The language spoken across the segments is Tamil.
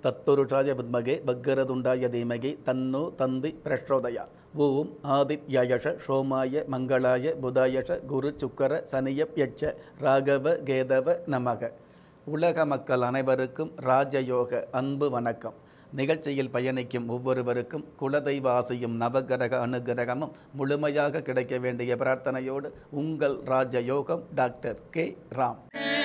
தத்துருஷாய வித்மகே பக்கரதுண்டாய தீமகி தன்னோ தந்தி பிரச்சோதயா ஓம் ஆதித்யயஷ சோமாய மங்களாய புதாயஷ குரு சுக்கர சனியப் யட்ச ராகவ கேதவ நமக உலக மக்கள் அனைவருக்கும் ராஜயோக அன்பு வணக்கம் நிகழ்ச்சியில் பயணிக்கும் ஒவ்வொருவருக்கும் குலதெய்வ ஆசையும் நவகிரக அனுகிரகமும் முழுமையாக கிடைக்க வேண்டிய பிரார்த்தனையோடு உங்கள் ராஜயோகம் டாக்டர் கே ராம்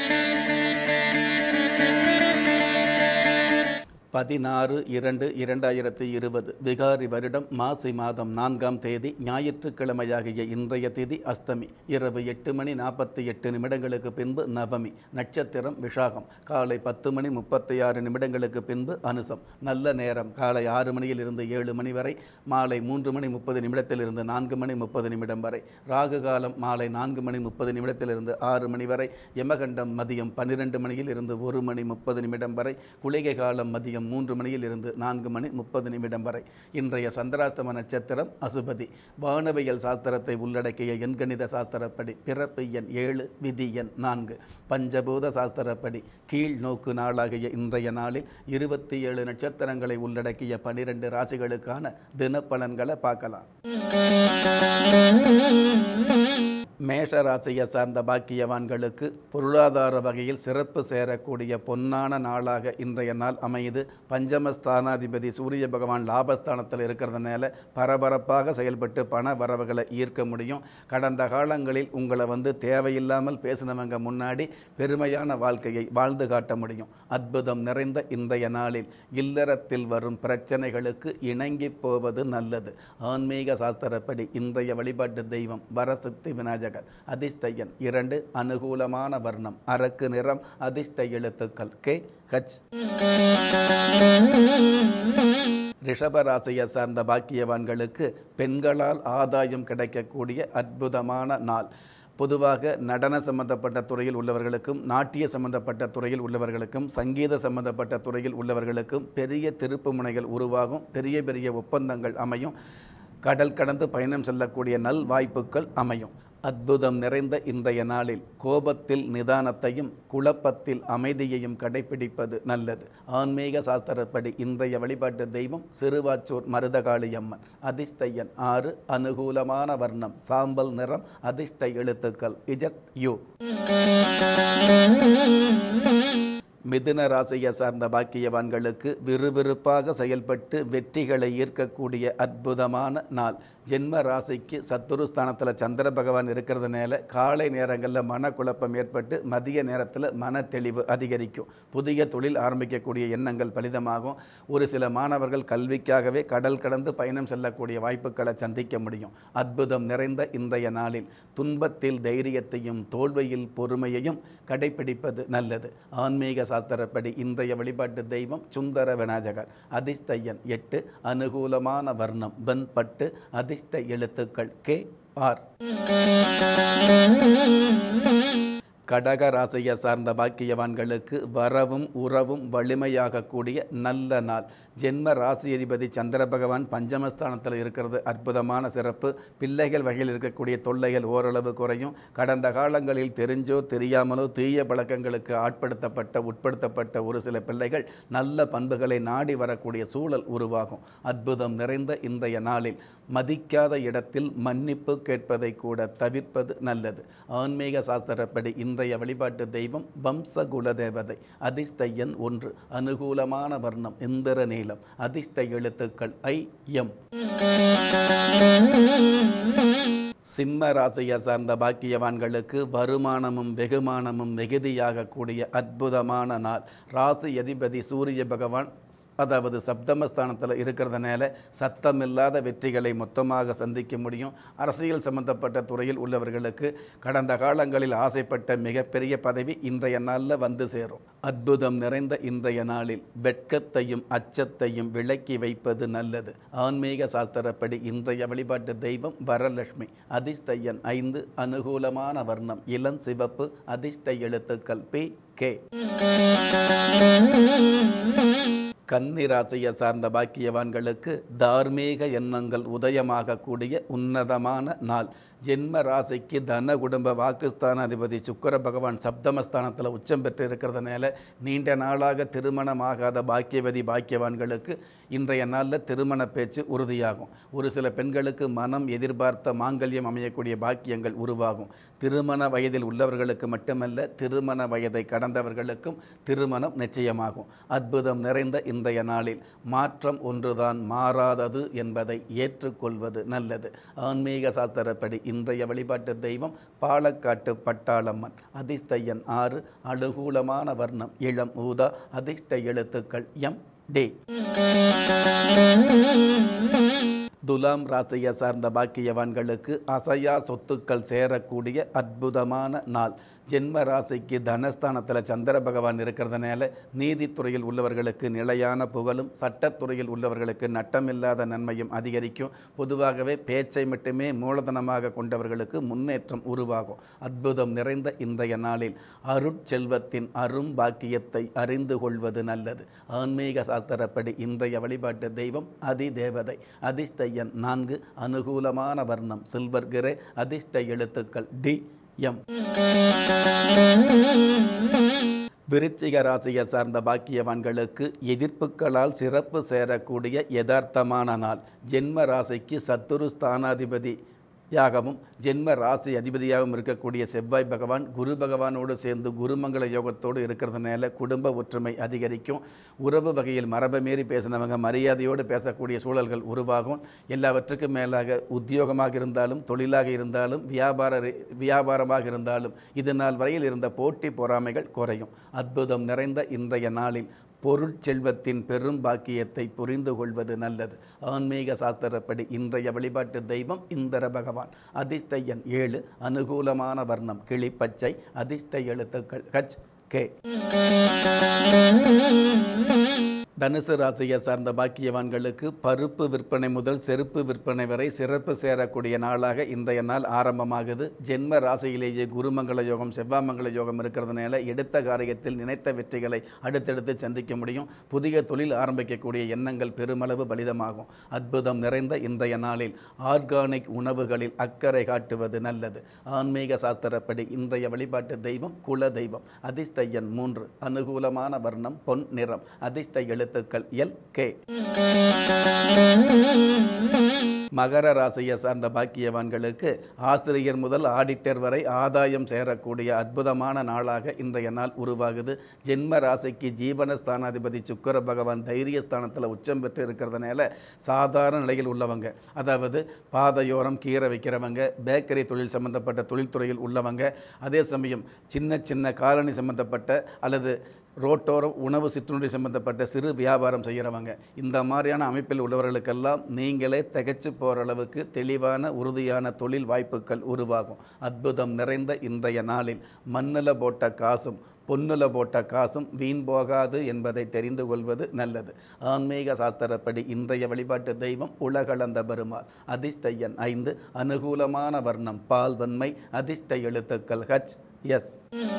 பதினாறு இரண்டு இரண்டாயிரத்தி இருபது விகாரி வருடம் மாசி மாதம் நான்காம் தேதி ஞாயிற்றுக்கிழமையாகிய இன்றைய திதி அஷ்டமி இரவு எட்டு மணி நாற்பத்தி எட்டு நிமிடங்களுக்கு பின்பு நவமி நட்சத்திரம் விஷாகம் காலை பத்து மணி முப்பத்தி ஆறு நிமிடங்களுக்கு பின்பு அனுசம் நல்ல நேரம் காலை ஆறு மணியில் இருந்து ஏழு மணி வரை மாலை மூன்று மணி முப்பது நிமிடத்திலிருந்து நான்கு மணி முப்பது நிமிடம் வரை ராகு காலம் மாலை நான்கு மணி முப்பது நிமிடத்திலிருந்து ஆறு மணி வரை யமகண்டம் மதியம் பன்னிரெண்டு மணியில் இருந்து ஒரு மணி முப்பது நிமிடம் வரை குளிகை காலம் மதியம் மூன்று மணியில் இருந்து நான்கு மணி முப்பது நிமிடம் வரை இன்றைய சந்திராஷ்டம நட்சத்திரம் அசுபதி வானவியல் சாஸ்திரத்தை உள்ளடக்கிய எண்கணித சாஸ்திரப்படி பிறப்பு எண் ஏழு விதி எண் நான்கு பஞ்சபூத சாஸ்திரப்படி கீழ் நோக்கு நாளாகிய இன்றைய நாளில் இருபத்தி ஏழு நட்சத்திரங்களை உள்ளடக்கிய பனிரெண்டு ராசிகளுக்கான தினப்பலன்களை பார்க்கலாம் மேஷ ராசியை சார்ந்த பாக்கியவான்களுக்கு பொருளாதார வகையில் சிறப்பு சேரக்கூடிய பொன்னான நாளாக இன்றைய நாள் அமையுது பஞ்சமஸ்தானாதிபதி சூரிய பகவான் லாபஸ்தானத்தில் இருக்கிறதுனால பரபரப்பாக செயல்பட்டு பண வரவுகளை ஈர்க்க முடியும் கடந்த காலங்களில் உங்களை வந்து தேவையில்லாமல் பேசினவங்க முன்னாடி பெருமையான வாழ்க்கையை வாழ்ந்து காட்ட முடியும் அற்புதம் நிறைந்த இன்றைய நாளில் இல்லறத்தில் வரும் பிரச்சனைகளுக்கு இணங்கி போவது நல்லது ஆன்மீக சாஸ்திரப்படி இன்றைய வழிபாட்டு தெய்வம் வரசித்தி விநாயகர் அதிர்ஷ்டயன் இரண்டு அனுகூலமான வர்ணம் அரக்கு நிறம் அதிர்ஷ்ட எழுத்துக்கள் கே ஹச் ரிஷபராசியை சார்ந்த பாக்கியவான்களுக்கு பெண்களால் ஆதாயம் கிடைக்கக்கூடிய அற்புதமான நாள் பொதுவாக நடன சம்பந்தப்பட்ட துறையில் உள்ளவர்களுக்கும் நாட்டிய சம்பந்தப்பட்ட துறையில் உள்ளவர்களுக்கும் சங்கீத சம்பந்தப்பட்ட துறையில் உள்ளவர்களுக்கும் பெரிய திருப்பு முனைகள் உருவாகும் பெரிய பெரிய ஒப்பந்தங்கள் அமையும் கடல் கடந்து பயணம் செல்லக்கூடிய நல் வாய்ப்புகள் அமையும் அற்புதம் நிறைந்த இன்றைய நாளில் கோபத்தில் நிதானத்தையும் குழப்பத்தில் அமைதியையும் கடைபிடிப்பது நல்லது ஆன்மீக சாஸ்திரப்படி இன்றைய வழிபாட்டு தெய்வம் சிறுவாச்சூர் மருதகாளி அம்மன் அதிர்ஷ்டயன் ஆறு அனுகூலமான வர்ணம் சாம்பல் நிறம் அதிர்ஷ்ட எழுத்துக்கள் இஜட் யூ மிதுன ராசியை சார்ந்த பாக்கியவான்களுக்கு விறுவிறுப்பாக செயல்பட்டு வெற்றிகளை ஈர்க்கக்கூடிய அற்புதமான நாள் ஜென்ம ராசிக்கு சத்துருஸ்தானத்தில் சந்திர பகவான் இருக்கிறதுனால காலை நேரங்களில் மனக்குழப்பம் ஏற்பட்டு மதிய நேரத்தில் மன தெளிவு அதிகரிக்கும் புதிய தொழில் ஆரம்பிக்கக்கூடிய எண்ணங்கள் பலிதமாகும் ஒரு சில மாணவர்கள் கல்விக்காகவே கடல் கடந்து பயணம் செல்லக்கூடிய வாய்ப்புகளை சந்திக்க முடியும் அற்புதம் நிறைந்த இன்றைய நாளில் துன்பத்தில் தைரியத்தையும் தோல்வியில் பொறுமையையும் கடைபிடிப்பது நல்லது ஆன்மீக சாஸ்திரப்படி இன்றைய வழிபாட்டு தெய்வம் சுந்தர விநாயகர் அதிர்ஷ்டயன் எட்டு அனுகூலமான வர்ணம் வெண்பட்டு அதிர்ஷ்ட எழுத்துக்கள் கே ஆர் கடக ராசியை சார்ந்த பாக்கியவான்களுக்கு வரவும் உறவும் வலிமையாகக்கூடிய நல்ல நாள் ஜென்ம ராசி அதிபதி சந்திர பகவான் பஞ்சமஸ்தானத்தில் இருக்கிறது அற்புதமான சிறப்பு பிள்ளைகள் வகையில் இருக்கக்கூடிய தொல்லைகள் ஓரளவு குறையும் கடந்த காலங்களில் தெரிஞ்சோ தெரியாமலோ தீய பழக்கங்களுக்கு ஆட்படுத்தப்பட்ட உட்படுத்தப்பட்ட ஒரு சில பிள்ளைகள் நல்ல பண்புகளை நாடி வரக்கூடிய சூழல் உருவாகும் அற்புதம் நிறைந்த இன்றைய நாளில் மதிக்காத இடத்தில் மன்னிப்பு கேட்பதை கூட தவிர்ப்பது நல்லது ஆன்மீக சாஸ்திரப்படி இன்றைய வழிபாட்டு தெய்வம் வம்ச குலதேவதை அதிர்ஷ்ட எண் ஒன்று அனுகூலமான வர்ணம் இந்திர நீளம் அதிர்ஷ்ட எழுத்துக்கள் ஐ எம் சிம்ம ராசியை சார்ந்த பாக்கியவான்களுக்கு வருமானமும் வெகுமானமும் மிகுதியாகக்கூடிய அற்புதமான நாள் ராசி அதிபதி சூரிய பகவான் அதாவது சப்தமஸ்தானத்தில் இருக்கிறதுனால சத்தமில்லாத வெற்றிகளை மொத்தமாக சந்திக்க முடியும் அரசியல் சம்பந்தப்பட்ட துறையில் உள்ளவர்களுக்கு கடந்த காலங்களில் ஆசைப்பட்ட மிகப்பெரிய பதவி இன்றைய நாளில் வந்து சேரும் அற்புதம் நிறைந்த இன்றைய நாளில் வெட்கத்தையும் அச்சத்தையும் விலக்கி வைப்பது நல்லது ஆன்மீக சாஸ்திரப்படி இன்றைய வழிபாட்டு தெய்வம் வரலட்சுமி அதிர்ஷ்ட எண் ஐந்து அனுகூலமான வர்ணம் இளம் சிவப்பு அதிர்ஷ்ட எழுத்துக்கள் பி கே கன்னி ராசியை சார்ந்த பாக்கியவான்களுக்கு தார்மீக எண்ணங்கள் உதயமாகக்கூடிய உன்னதமான நாள் ஜென்ம ராசிக்கு தன குடும்ப வாக்குஸ்தானாதிபதி சுக்கர பகவான் சப்தமஸ்தானத்தில் உச்சம் பெற்று இருக்கிறதுனால நீண்ட நாளாக திருமணமாகாத பாக்கியவதி பாக்கியவான்களுக்கு இன்றைய நாளில் திருமண பேச்சு உறுதியாகும் ஒரு சில பெண்களுக்கு மனம் எதிர்பார்த்த மாங்கல்யம் அமையக்கூடிய பாக்கியங்கள் உருவாகும் திருமண வயதில் உள்ளவர்களுக்கு மட்டுமல்ல திருமண வயதை கடந்தவர்களுக்கும் திருமணம் நிச்சயமாகும் அற்புதம் நிறைந்த இன்றைய நாளில் மாற்றம் ஒன்றுதான் மாறாதது என்பதை ஏற்றுக்கொள்வது நல்லது ஆன்மீக சாஸ்திரப்படி இன்றைய வழிபாட்டு தெய்வம் பாலக்காட்டு பட்டாளம்மன் அதிர்ஷ்டயன் ஆறு அனுகூலமான வர்ணம் இளம் ஊதா அதிர்ஷ்ட எழுத்துக்கள் எம் டே துலாம் ராசியை சார்ந்த பாக்கியவான்களுக்கு அசையா சொத்துக்கள் சேரக்கூடிய அற்புதமான நாள் ஜென்ம ராசிக்கு தனஸ்தானத்தில் சந்திர பகவான் இருக்கிறதுனால நீதித்துறையில் உள்ளவர்களுக்கு நிலையான புகழும் சட்டத்துறையில் உள்ளவர்களுக்கு நட்டமில்லாத நன்மையும் அதிகரிக்கும் பொதுவாகவே பேச்சை மட்டுமே மூலதனமாக கொண்டவர்களுக்கு முன்னேற்றம் உருவாகும் அற்புதம் நிறைந்த இன்றைய நாளில் அருட்செல்வத்தின் அரும் பாக்கியத்தை அறிந்து கொள்வது நல்லது ஆன்மீக சாஸ்திரப்படி இன்றைய வழிபாட்டு தெய்வம் அதிதேவதை அதிர்ஷ்ட எண் நான்கு அனுகூலமான வர்ணம் சில்வர் கிரே அதிர்ஷ்ட எழுத்துக்கள் டி எம் விருச்சிக ராசியை சார்ந்த பாக்கியவான்களுக்கு எதிர்ப்புகளால் சிறப்பு சேரக்கூடிய யதார்த்தமான நாள் ஜென்ம ராசிக்கு சத்துரு ஸ்தானாதிபதி யாகவும் ஜென்ம ராசி அதிபதியாகவும் இருக்கக்கூடிய செவ்வாய் பகவான் குரு பகவானோடு சேர்ந்து குருமங்கள யோகத்தோடு இருக்கிறதுனால குடும்ப ஒற்றுமை அதிகரிக்கும் உறவு வகையில் மரபை மீறி பேசினவங்க மரியாதையோடு பேசக்கூடிய சூழல்கள் உருவாகும் எல்லாவற்றுக்கும் மேலாக உத்தியோகமாக இருந்தாலும் தொழிலாக இருந்தாலும் வியாபார ரீ- வியாபாரமாக இருந்தாலும் இது நாள் வரையில் இருந்த போட்டி பொறாமைகள் குறையும் அற்புதம் நிறைந்த இன்றைய நாளில் பொருட்செல்வத்தின் பெரும் பாக்கியத்தை புரிந்து கொள்வது நல்லது ஆன்மீக சாஸ்திரப்படி இன்றைய வழிபாட்டு தெய்வம் இந்திர பகவான் அதிர்ஷ்ட எண் ஏழு அனுகூலமான வர்ணம் கிளிப்பச்சை அதிர்ஷ்ட எழுத்துக்கள் ஹச் கே தனுசு ராசியை சார்ந்த பாக்கியவான்களுக்கு பருப்பு விற்பனை முதல் செருப்பு விற்பனை வரை சிறப்பு சேரக்கூடிய நாளாக இன்றைய நாள் ஆரம்பமாகுது ஜென்ம ராசியிலேயே குருமங்கள யோகம் செவ்வாமங்கள யோகம் இருக்கிறதுனால எடுத்த காரியத்தில் நினைத்த வெற்றிகளை அடுத்தடுத்து சந்திக்க முடியும் புதிய தொழில் ஆரம்பிக்கக்கூடிய எண்ணங்கள் பெருமளவு பலிதமாகும் அற்புதம் நிறைந்த இன்றைய நாளில் ஆர்கானிக் உணவுகளில் அக்கறை காட்டுவது நல்லது ஆன்மீக சாஸ்திரப்படி இன்றைய வழிபாட்டு தெய்வம் குல தெய்வம் அதிர்ஷ்ட எண் மூன்று அனுகூலமான வர்ணம் பொன் நிறம் அதிர்ஷ்ட எழுத்துக்கள் எல் கே மகர ராசியை சார்ந்த பாக்கியவான்களுக்கு ஆசிரியர் முதல் ஆடிட்டர் வரை ஆதாயம் சேரக்கூடிய அற்புதமான நாளாக இன்றைய நாள் உருவாகுது ஜென்ம ராசிக்கு ஜீவனஸ்தானாதிபதி சுக்கர பகவான் தைரியஸ்தானத்தில் உச்சம் பெற்று இருக்கிறதுனால சாதாரண நிலையில் உள்ளவங்க அதாவது பாதையோரம் கீரை வைக்கிறவங்க பேக்கரி தொழில் சம்பந்தப்பட்ட தொழில்துறையில் உள்ளவங்க அதே சமயம் சின்ன சின்ன காலனி சம்பந்தப்பட்ட அல்லது ரோட்டோரம் உணவு சிற்றுண்டி சம்பந்தப்பட்ட சிறு வியாபாரம் செய்கிறவங்க இந்த மாதிரியான அமைப்பில் உள்ளவர்களுக்கெல்லாம் நீங்களே திகைச்சு போகிற அளவுக்கு தெளிவான உறுதியான தொழில் வாய்ப்புகள் உருவாகும் அற்புதம் நிறைந்த இன்றைய நாளில் மண்ணில் போட்ட காசும் பொன்னுல போட்ட காசும் வீண் போகாது என்பதை தெரிந்து கொள்வது நல்லது ஆன்மீக சாஸ்திரப்படி இன்றைய வழிபாட்டு தெய்வம் உலகளந்த பெருமாள் அதிர்ஷ்ட எண் ஐந்து அனுகூலமான வர்ணம் பால் வன்மை அதிர்ஷ்ட எழுத்துக்கள் ஹச் எஸ்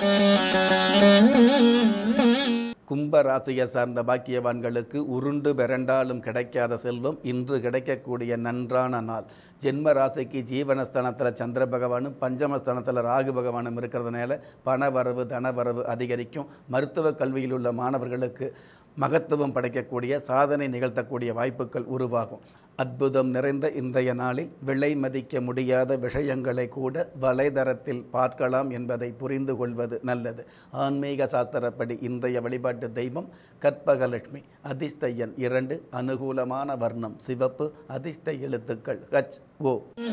கும்ப ராசியை சார்ந்த பாக்கியவான்களுக்கு உருண்டு விரண்டாலும் கிடைக்காத செல்வம் இன்று கிடைக்கக்கூடிய நன்றான நாள் ஜென்ம ராசிக்கு ஜீவனஸ்தானத்தில் சந்திர பகவானும் பஞ்சமஸ்தானத்தில் ராகு பகவானும் இருக்கிறதுனால பண வரவு தன வரவு அதிகரிக்கும் மருத்துவ கல்வியில் உள்ள மாணவர்களுக்கு மகத்துவம் படைக்கக்கூடிய சாதனை நிகழ்த்தக்கூடிய வாய்ப்புகள் உருவாகும் அற்புதம் நிறைந்த இன்றைய நாளில் விலை மதிக்க முடியாத விஷயங்களை கூட வலைதளத்தில் பார்க்கலாம் என்பதை புரிந்து கொள்வது நல்லது ஆன்மீக சாஸ்திரப்படி இன்றைய வழிபாட்டு தெய்வம் கற்பகலட்சுமி அதிர்ஷ்ட எண் இரண்டு அனுகூலமான வர்ணம் சிவப்பு அதிர்ஷ்ட எழுத்துக்கள் ஹச் ஓ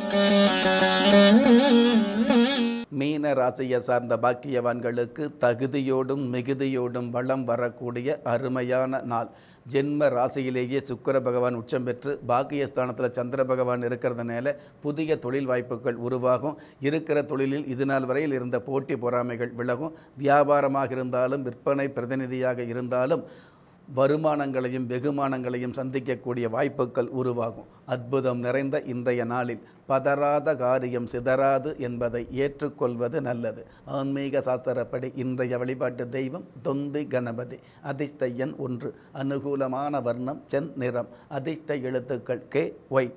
மீன ராசியை சார்ந்த பாக்கியவான்களுக்கு தகுதியோடும் மிகுதியோடும் வளம் வரக்கூடிய அருமையான நாள் ஜென்ம ராசியிலேயே சுக்கிர பகவான் உச்சம் பெற்று பாக்கியஸ்தானத்தில் சந்திர பகவான் இருக்கிறதுனால புதிய தொழில் வாய்ப்புகள் உருவாகும் இருக்கிற தொழிலில் இது நாள் வரையில் இருந்த போட்டி பொறாமைகள் விலகும் வியாபாரமாக இருந்தாலும் விற்பனை பிரதிநிதியாக இருந்தாலும் வருமானங்களையும் வெகுமானங்களையும் சந்திக்கக்கூடிய வாய்ப்புகள் உருவாகும் அற்புதம் நிறைந்த இன்றைய நாளில் பதறாத காரியம் சிதறாது என்பதை ஏற்றுக்கொள்வது நல்லது ஆன்மீக சாஸ்திரப்படி இன்றைய வழிபாட்டு தெய்வம் தொந்தி கணபதி அதிர்ஷ்ட எண் ஒன்று அனுகூலமான வர்ணம் சென் நிறம் அதிர்ஷ்ட எழுத்துக்கள் கே ஒய்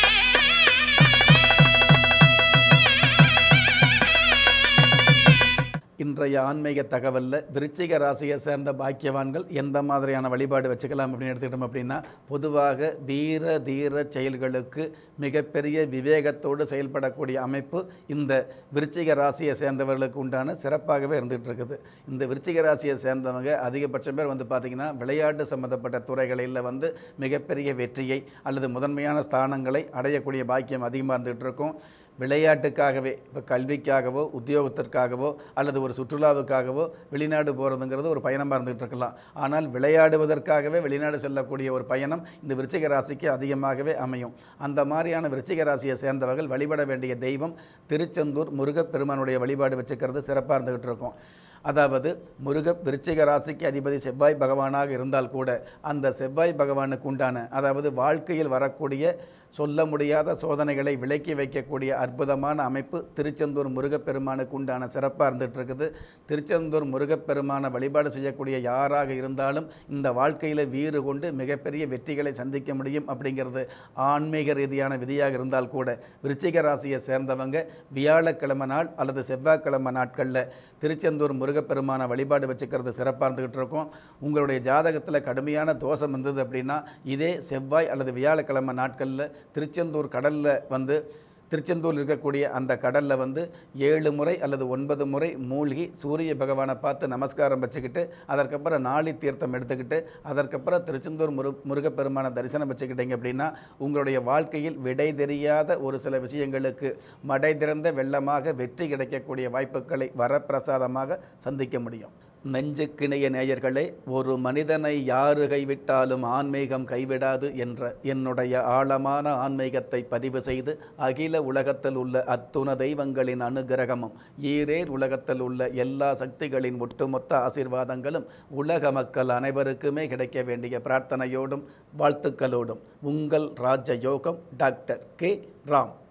இன்றைய ஆன்மீக தகவலில் விருச்சிக ராசியை சேர்ந்த பாக்கியவான்கள் எந்த மாதிரியான வழிபாடு வச்சுக்கலாம் அப்படின்னு எடுத்துக்கிட்டோம் அப்படின்னா பொதுவாக வீர தீர செயல்களுக்கு மிகப்பெரிய விவேகத்தோடு செயல்படக்கூடிய அமைப்பு இந்த விருச்சிக ராசியை சேர்ந்தவர்களுக்கு உண்டான சிறப்பாகவே இருந்துகிட்டு இருக்குது இந்த விருச்சிக ராசியை சேர்ந்தவங்க அதிகபட்சம் பேர் வந்து பார்த்திங்கன்னா விளையாட்டு சம்மந்தப்பட்ட துறைகளில் வந்து மிகப்பெரிய வெற்றியை அல்லது முதன்மையான ஸ்தானங்களை அடையக்கூடிய பாக்கியம் அதிகமாக இருந்துகிட்டு இருக்கும் விளையாட்டுக்காகவே இப்போ கல்விக்காகவோ உத்தியோகத்திற்காகவோ அல்லது ஒரு சுற்றுலாவுக்காகவோ வெளிநாடு போகிறதுங்கிறது ஒரு பயணமாக இருந்துகிட்டு இருக்கலாம் ஆனால் விளையாடுவதற்காகவே வெளிநாடு செல்லக்கூடிய ஒரு பயணம் இந்த விருச்சிக ராசிக்கு அதிகமாகவே அமையும் அந்த மாதிரியான விருச்சிக ராசியை சேர்ந்தவர்கள் வழிபட வேண்டிய தெய்வம் திருச்செந்தூர் முருகப்பெருமானுடைய வழிபாடு வச்சுக்கிறது சிறப்பாக இருந்துகிட்டு இருக்கும் அதாவது முருக விருச்சிக ராசிக்கு அதிபதி செவ்வாய் பகவானாக இருந்தால் கூட அந்த செவ்வாய் பகவானுக்கு உண்டான அதாவது வாழ்க்கையில் வரக்கூடிய சொல்ல முடியாத சோதனைகளை விலக்கி வைக்கக்கூடிய அற்புதமான அமைப்பு திருச்செந்தூர் முருகப்பெருமானுக்கு உண்டான சிறப்பாக இருந்துகிட்டு இருக்குது திருச்செந்தூர் முருகப்பெருமானை வழிபாடு செய்யக்கூடிய யாராக இருந்தாலும் இந்த வாழ்க்கையில் வீறு கொண்டு மிகப்பெரிய வெற்றிகளை சந்திக்க முடியும் அப்படிங்கிறது ஆன்மீக ரீதியான விதியாக இருந்தால் கூட விருச்சிக ராசியை சேர்ந்தவங்க வியாழக்கிழமை நாள் அல்லது செவ்வாய்க்கிழமை நாட்களில் திருச்செந்தூர் முருகப்பெருமான வழிபாடு வச்சுக்கிறது சிறப்பாக இருந்துகிட்டு இருக்கும் உங்களுடைய ஜாதகத்தில் கடுமையான தோஷம் இருந்தது அப்படின்னா இதே செவ்வாய் அல்லது வியாழக்கிழமை நாட்களில் திருச்செந்தூர் கடலில் வந்து திருச்செந்தூர் இருக்கக்கூடிய அந்த கடலில் வந்து ஏழு முறை அல்லது ஒன்பது முறை மூழ்கி சூரிய பகவானை பார்த்து நமஸ்காரம் வச்சுக்கிட்டு அதற்கப்புறம் நாளி தீர்த்தம் எடுத்துக்கிட்டு அதற்கப்புறம் திருச்செந்தூர் முரு முருகப்பெருமான தரிசனம் வச்சுக்கிட்டீங்க அப்படின்னா உங்களுடைய வாழ்க்கையில் விடை தெரியாத ஒரு சில விஷயங்களுக்கு மடை திறந்த வெள்ளமாக வெற்றி கிடைக்கக்கூடிய வாய்ப்புகளை வரப்பிரசாதமாக சந்திக்க முடியும் நெஞ்சுக்கிணைய நேயர்களே ஒரு மனிதனை யாரு கைவிட்டாலும் ஆன்மீகம் கைவிடாது என்ற என்னுடைய ஆழமான ஆன்மீகத்தை பதிவு செய்து அகில உலகத்தில் உள்ள அத்துண தெய்வங்களின் அனுகிரகமும் ஈரேர் உலகத்தில் உள்ள எல்லா சக்திகளின் ஒட்டுமொத்த ஆசீர்வாதங்களும் உலக மக்கள் அனைவருக்குமே கிடைக்க வேண்டிய பிரார்த்தனையோடும் வாழ்த்துக்களோடும் உங்கள் ராஜ யோகம் டாக்டர் கே ராம்